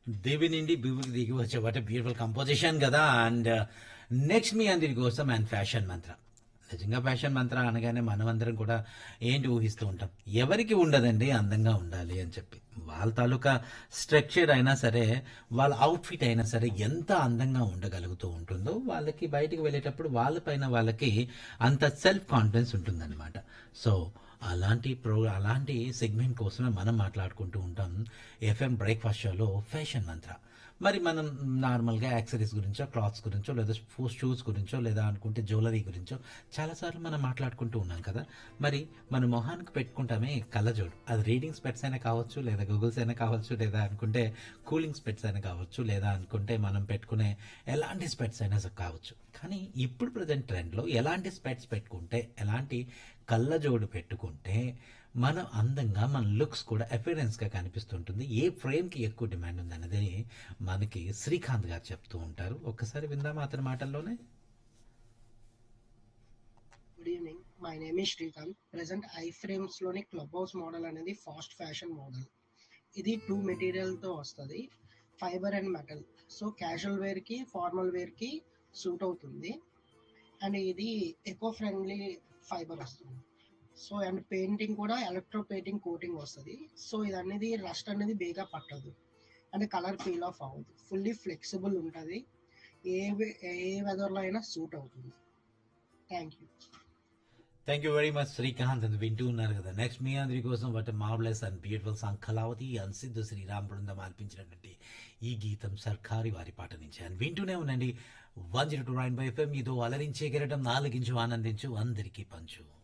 దేవి నుండి బివుకి దిగి వచ్చే వాటి బ్యూటిఫుల్ కంపోజిషన్ కదా అండ్ నెక్స్ట్ మీ అందరి కోసం అండ్ ఫ్యాషన్ మంత్ర నిజంగా ఫ్యాషన్ మంత్ర అనగానే మనమందరం కూడా ఏంటి ఊహిస్తూ ఉంటాం ఎవరికి ఉండదండి అందంగా ఉండాలి అని చెప్పి వాళ్ళ తాలూకా స్ట్రక్చర్ అయినా సరే వాళ్ళ అవుట్ఫిట్ అయినా సరే ఎంత అందంగా ఉండగలుగుతూ ఉంటుందో వాళ్ళకి బయటికి వెళ్ళేటప్పుడు వాళ్ళపైన వాళ్ళకి అంత సెల్ఫ్ కాన్ఫిడెన్స్ ఉంటుందన్నమాట సో అలాంటి ప్రో అలాంటి సెగ్మెంట్ కోసమే మనం మాట్లాడుకుంటూ ఉంటాం ఎఫ్ఎం బ్రేక్ఫాస్ట్ షోలో ఫ్యాషన్ మంత్ర మరి మనం నార్మల్గా యాక్సరీస్ గురించో క్లాత్స్ గురించో లేదా షూస్ గురించో లేదా అనుకుంటే జ్యువెలరీ గురించో చాలాసార్లు మనం మాట్లాడుకుంటూ ఉన్నాం కదా మరి మన మొహానికి పెట్టుకుంటామే కళ్ళజోడు అది రీడింగ్ స్పెట్స్ అయినా కావచ్చు లేదా గూగుల్స్ అయినా కావచ్చు లేదా అనుకుంటే కూలింగ్ స్పెట్స్ అయినా కావచ్చు లేదా అనుకుంటే మనం పెట్టుకునే ఎలాంటి స్పెట్స్ అయినా కావచ్చు కానీ ఇప్పుడు ప్రజెంట్ ట్రెండ్లో ఎలాంటి స్పెట్స్ పెట్టుకుంటే ఎలాంటి కళ్ళజోడు పెట్టుకుంటే మనం అందంగా మన లుక్స్ కూడా అపిరెన్స్గా కనిపిస్తుంటుంది ఏ ఫ్రేమ్కి ఎక్కువ డిమాండ్ ఉందన్నది మనకి శ్రీకాంత్ గారు చెప్తూ ఉంటారు ఒక్కసారి విందామా అతని మాటల్లోనే good evening my name is Srikanth present eye frames లోని క్లబ్ హౌస్ మోడల్ అనేది ఫాస్ట్ ఫ్యాషన్ మోడల్ ఇది టూ మెటీరియల్ తో వస్తుంది fibre and metal so casual wear కి ఫార్మల్ వేర్ కి సూట్ అవుతుంది అండ్ ఇది ఎకో ఫ్రెండ్లీ ఫైబర్ వస్తుంది సో అండ్ పెయింటింగ్ కూడా ఎలక్ట్రో పెయింటింగ్ కోటింగ్ వస్తుంది సో ఇది అనేది రస్ట్ అనేది బేగా పట్టదు అండ్ కలర్ పీల్ ఆఫ్ అవ్వదు ఫుల్లీ ఫ్లెక్సిబుల్ ఉంటుంది ఏ వే- ఏ వెదర్లో అయినా సూట్ అవుతుంది thank you thank you very much Srikanth అని వింటూ ఉన్నారు కదా నెక్స్ట్ మీ అందరి కోసం what marvellous and beautiful song Kalavathi and Siddhu Sriram బృందం ఆల్పించినటువంటి ఈ గీతం సర్కారి వారి పాట నుంచి అని వింటూనే ఉండండి one zero two nine by FM ఇదో అలరించే కెరటం నాలుగించు ఆనందించు అందరికీ పంచు